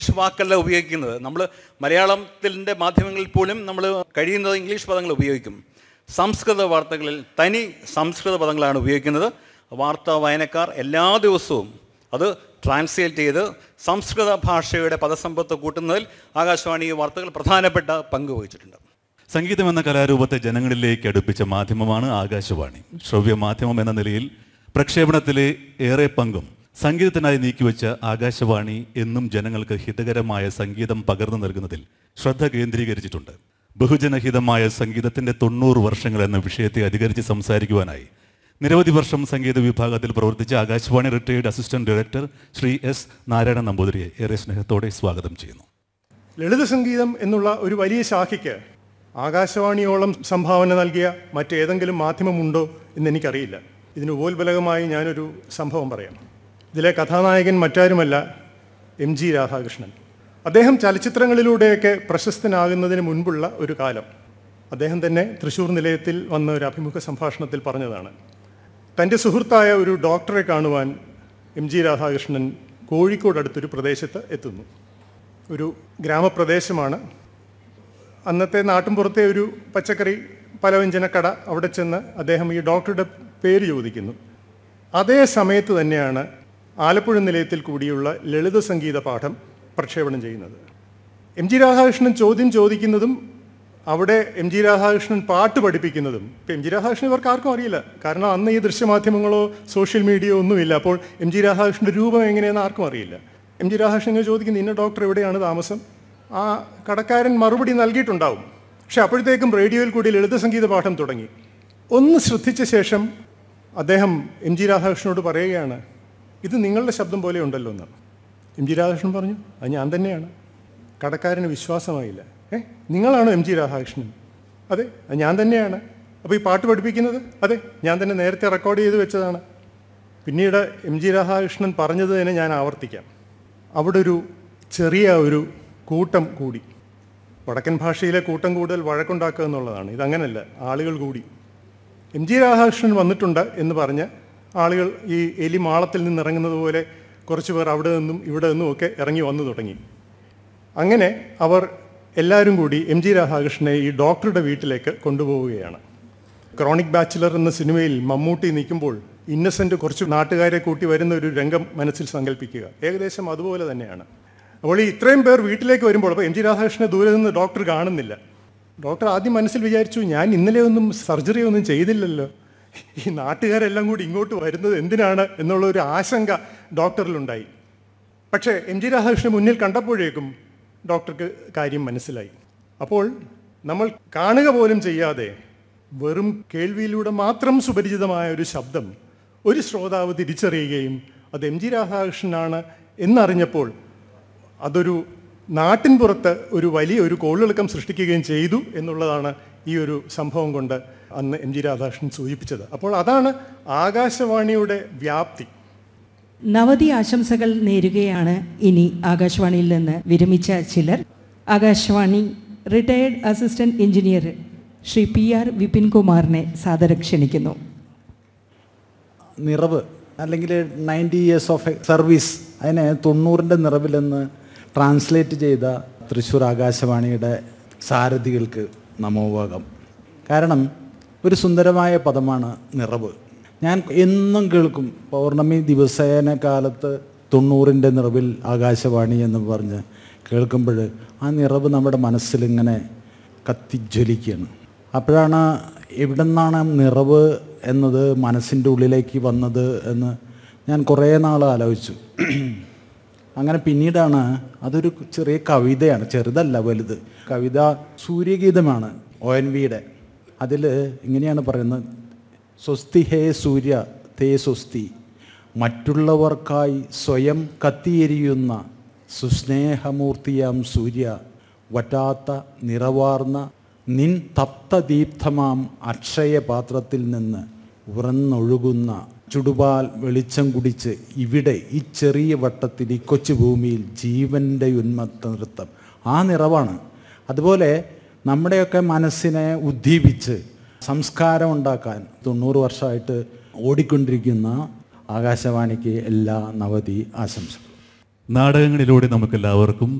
English വാക്കല്ല ഉപയോഗിക്കുന്നത് നമ്മൾ മലയാളത്തിൻ്റെ മാധ്യമങ്ങളിൽ പോലും നമ്മൾ കഴിയുന്നത് ഇംഗ്ലീഷ് പദങ്ങൾ ഉപയോഗിക്കും സംസ്കൃത വാർത്തകളിൽ തനി സംസ്കൃത പദങ്ങളാണ് ഉപയോഗിക്കുന്നത് വാർത്താ വായനക്കാർ എല്ലാ ദിവസവും അത് ട്രാൻസ്ലേറ്റ് ചെയ്ത് സംസ്കൃത ഭാഷയുടെ പദസമ്പത്ത് കൂട്ടുന്നതിൽ ആകാശവാണി ഈ വാർത്തകൾ പ്രധാനപ്പെട്ട പങ്ക് വഹിച്ചിട്ടുണ്ട് സംഗീതം എന്ന കലാരൂപത്തെ ജനങ്ങളിലേക്ക് അടുപ്പിച്ച മാധ്യമമാണ് ആകാശവാണി ശ്രവ്യ മാധ്യമം എന്ന നിലയിൽ പ്രക്ഷേപണത്തിലെ ഏറെ പങ്കും സംഗീതത്തിനായി നീക്കിവെച്ച ആകാശവാണി എന്നും ജനങ്ങൾക്ക് ഹിതകരമായ സംഗീതം പകർന്നു നൽകുന്നതിൽ ശ്രദ്ധ കേന്ദ്രീകരിച്ചിട്ടുണ്ട് ബഹുജനഹിതമായ സംഗീതത്തിന്റെ തൊണ്ണൂറ് വർഷങ്ങൾ എന്ന വിഷയത്തെ അധികരിച്ച് സംസാരിക്കുവാനായി നിരവധി വർഷം സംഗീത വിഭാഗത്തിൽ പ്രവർത്തിച്ച Akashvani retired assistant director Shri S Narayana നമ്പൂതിരിയെ ഏറെ സ്നേഹത്തോടെ സ്വാഗതം ചെയ്യുന്നു ലളിത സംഗീതം എന്നുള്ള ഒരു വലിയ ശാഖയ്ക്ക് ആകാശവാണിയോളം സംഭാവന നൽകിയ മറ്റേതെങ്കിലും മാധ്യമമുണ്ടോ എന്ന് എനിക്കറിയില്ല ഇതിന് ഉപോത്ബലകമായി ഞാനൊരു സംഭവം പറയാം ഇതിലെ കഥാനായകൻ മറ്റാരുമല്ല എം ജി രാധാകൃഷ്ണൻ അദ്ദേഹം ചലച്ചിത്രങ്ങളിലൂടെയൊക്കെ പ്രശസ്തനാകുന്നതിന് മുൻപുള്ള ഒരു കാലം അദ്ദേഹം തന്നെ തൃശ്ശൂർ നിലയത്തിൽ വന്ന ഒരു അഭിമുഖ സംഭാഷണത്തിൽ പറഞ്ഞതാണ് തൻ്റെ സുഹൃത്തായ ഒരു ഡോക്ടറെ കാണുവാൻ എം ജി രാധാകൃഷ്ണൻ കോഴിക്കോട് അടുത്തൊരു പ്രദേശത്ത് എത്തുന്നു ഒരു ഗ്രാമപ്രദേശമാണ് അന്നത്തെ നാട്ടിൻപുറത്തെ ഒരു പച്ചക്കറി പലവ്യഞ്ജനക്കട അവിടെ ചെന്ന് അദ്ദേഹം ഈ ഡോക്ടറുടെ പേര് ചോദിക്കുന്നു അതേ സമയത്ത് തന്നെയാണ് ആലപ്പുഴ നിലയത്തിൽ കൂടിയുള്ള ലളിത സംഗീത പാഠം പ്രക്ഷേപണം ചെയ്യുന്നത് എം ജി രാധാകൃഷ്ണൻ ചോദ്യം ചോദിക്കുന്നതും അവിടെ എം ജി രാധാകൃഷ്ണൻ പാട്ട് പഠിപ്പിക്കുന്നതും ഇപ്പം എം ജി രാധാകൃഷ്ണൻ ഇവർക്ക് ആർക്കും അറിയില്ല കാരണം അന്ന് ഈ ദൃശ്യമാധ്യമങ്ങളോ സോഷ്യൽ മീഡിയയോ ഒന്നുമില്ല അപ്പോൾ എം ജി രാധാകൃഷ്ണൻ്റെ രൂപം എങ്ങനെയെന്ന് ആർക്കും അറിയില്ല എം ജി രാധാകൃഷ്ണൻ ഇങ്ങനെ ചോദിക്കുന്നു ഇന്ന ഡോക്ടർ എവിടെയാണ് താമസം ആ കടക്കാരൻ മറുപടി നൽകിയിട്ടുണ്ടാവും പക്ഷെ അപ്പോഴത്തേക്കും റേഡിയോയിൽ കൂടി ലളിത സംഗീത പാഠം തുടങ്ങി ഒന്ന് ശ്രദ്ധിച്ച ശേഷം അദ്ദേഹം എം ജി രാധാകൃഷ്ണനോട് പറയുകയാണ് ഇത് നിങ്ങളുടെ ശബ്ദം പോലെ ഉണ്ടല്ലോ എന്ന് എം ജി രാധാകൃഷ്ണൻ പറഞ്ഞു അത് ഞാൻ തന്നെയാണ് കടക്കാരന് വിശ്വാസമായില്ല ഏ നിങ്ങളാണോ എം ജി രാധാകൃഷ്ണൻ അതെ അത് ഞാൻ തന്നെയാണ് അപ്പോൾ ഈ പാട്ട് പഠിപ്പിക്കുന്നത് അതെ ഞാൻ തന്നെ നേരത്തെ റെക്കോർഡ് ചെയ്ത് വെച്ചതാണ് പിന്നീട് എം ജി രാധാകൃഷ്ണൻ പറഞ്ഞത് തന്നെ ഞാൻ ആവർത്തിക്കാം അവിടെ ഒരു ചെറിയ ഒരു കൂട്ടം കൂടി വടക്കൻ ഭാഷയിലെ കൂട്ടം കൂടുതൽ വഴക്കുണ്ടാക്കുക എന്നുള്ളതാണ് ഇതങ്ങനല്ല ആളുകൾ കൂടി എം ജി രാധാകൃഷ്ണൻ വന്നിട്ടുണ്ട് എന്ന് പറഞ്ഞ് ആളുകൾ ഈ എലി മാളത്തിൽ നിന്ന് ഇറങ്ങുന്നത് പോലെ കുറച്ച് പേർ അവിടെ നിന്നും ഇവിടെ നിന്നും ഒക്കെ ഇറങ്ങി വന്നു തുടങ്ങി അങ്ങനെ അവർ എല്ലാവരും കൂടി എം ജി രാധാകൃഷ്ണനെ ഈ ഡോക്ടറുടെ വീട്ടിലേക്ക് കൊണ്ടുപോവുകയാണ് ക്രോണിക് ബാച്ചിലർ എന്ന സിനിമയിൽ മമ്മൂട്ടി നിൽക്കുമ്പോൾ ഇന്നസെൻ്റ് കുറച്ച് നാട്ടുകാരെ കൂട്ടി വരുന്ന ഒരു രംഗം മനസ്സിൽ സങ്കല്പിക്കുക ഏകദേശം അതുപോലെ തന്നെയാണ് അപ്പോൾ ഈ ഇത്രയും പേർ വീട്ടിലേക്ക് വരുമ്പോൾ അപ്പോൾ എം ജി രാധാകൃഷ്ണനെ ദൂരെ നിന്ന് ഡോക്ടർ കാണുന്നില്ല ഡോക്ടർ ആദ്യം മനസ്സിൽ വിചാരിച്ചു ഞാൻ ഇന്നലെ ഒന്നും സർജറി ഒന്നും ചെയ്തില്ലല്ലോ ഈ നാട്ടുകാരെല്ലാം കൂടി ഇങ്ങോട്ട് വരുന്നത് എന്തിനാണ് എന്നുള്ള ഒരു ആശങ്ക ഡോക്ടറിലുണ്ടായി പക്ഷേ എം ജി രാധാകൃഷ്ണൻ മുന്നിൽ കണ്ടപ്പോഴേക്കും ഡോക്ടർക്ക് കാര്യം മനസ്സിലായി അപ്പോൾ നമ്മൾ കാണുക പോലും ചെയ്യാതെ വെറും കേൾവിയിലൂടെ മാത്രം സുപരിചിതമായ ഒരു ശബ്ദം ഒരു ശ്രോതാവ് തിരിച്ചറിയുകയും അത് എം ജി രാധാകൃഷ്ണനാണ് എന്നറിഞ്ഞപ്പോൾ അതൊരു നാട്ടിൻ പുറത്ത് ഒരു വലിയ ഒരു കോളിളക്കം സൃഷ്ടിക്കുകയും ചെയ്തു എന്നുള്ളതാണ് ഈ ഒരു സംഭവം കൊണ്ട് അന്ന് എം ജി രാധാകൃഷ്ണൻ സൂചിപ്പിച്ചത് അപ്പോൾ അതാണ് ആകാശവാണിയുടെ വ്യാപ്തി നവതി ആശംസകൾ നേരുകയാണ് ഇനി ആകാശവാണിയിൽ നിന്ന് വിരമിച്ച ചിലർ Akashvani retired assistant engineer Shri P R Vipin കുമാറിനെ സാദരം ക്ഷണിക്കുന്നു നിറവ് അല്ലെങ്കിൽ നയൻറ്റി ഇയേഴ്സ് ഓഫ് സർവീസ് അതിനെ തൊണ്ണൂറിൻ്റെ നിറവിലെന്ന് ട്രാൻസ്ലേറ്റ് ചെയ്ത തൃശ്ശൂർ ആകാശവാണിയുടെ സാരഥികൾക്ക് നമോഭാഗം കാരണം ഒരു സുന്ദരമായ പദമാണ് നിറവ് ഞാൻ എന്നും കേൾക്കും പൗർണമി ദിവസേന കാലത്ത് തൊണ്ണൂറിൻ്റെ നിറവിൽ ആകാശവാണി എന്ന് പറഞ്ഞ് കേൾക്കുമ്പോൾ ആ നിറവ് നമ്മുടെ മനസ്സിലിങ്ങനെ കത്തിജ്വലിക്കുകയാണ് അപ്പോഴാണ് എവിടെ നിന്നാണ് നിറവ് എന്നത് മനസ്സിൻ്റെ ഉള്ളിലേക്ക് വന്നത് എന്ന് ഞാൻ കുറേ നാൾ ആലോചിച്ചു അങ്ങനെ പിന്നീടാണ് അതൊരു ചെറിയ കവിതയാണ് ചെറുതല്ല വലുത് കവിത സൂര്യഗീതമാണ് ഒ എൻ വിയുടെ അതിൽ ഇങ്ങനെയാണ് പറയുന്നത് സ്വസ്തി ഹേ സൂര്യ തേ സ്വസ്തി മറ്റുള്ളവർക്കായി സ്വയം കത്തിയെരിയുന്ന സുസ്നേഹമൂർത്തിയാം സൂര്യ വറ്റാത്ത നിറവാർന്ന നിൻ തപ്തദീപ്തമാം അക്ഷയപാത്രത്തിൽ നിന്ന് ഉറന്നൊഴുകുന്ന ചുടുപാൽ വെളിച്ചം കുടിച്ച് ഇവിടെ ഈ ചെറിയ വട്ടത്തിൽ ഈ കൊച്ചു ഭൂമിയിൽ ജീവൻ്റെ ഉന്മത്ത നൃത്തം ആ നിറവാണ് അതുപോലെ നമ്മുടെയൊക്കെ മനസ്സിനെ ഉദ്ദീപിച്ച് സംസ്കാരം ഉണ്ടാക്കാൻ തൊണ്ണൂറ് വർഷമായിട്ട് ഓടിക്കൊണ്ടിരിക്കുന്ന ആകാശവാണിക്ക് എല്ലാ നവതി ആശംസകളും നാടകങ്ങളിലൂടെ നമുക്കെല്ലാവർക്കും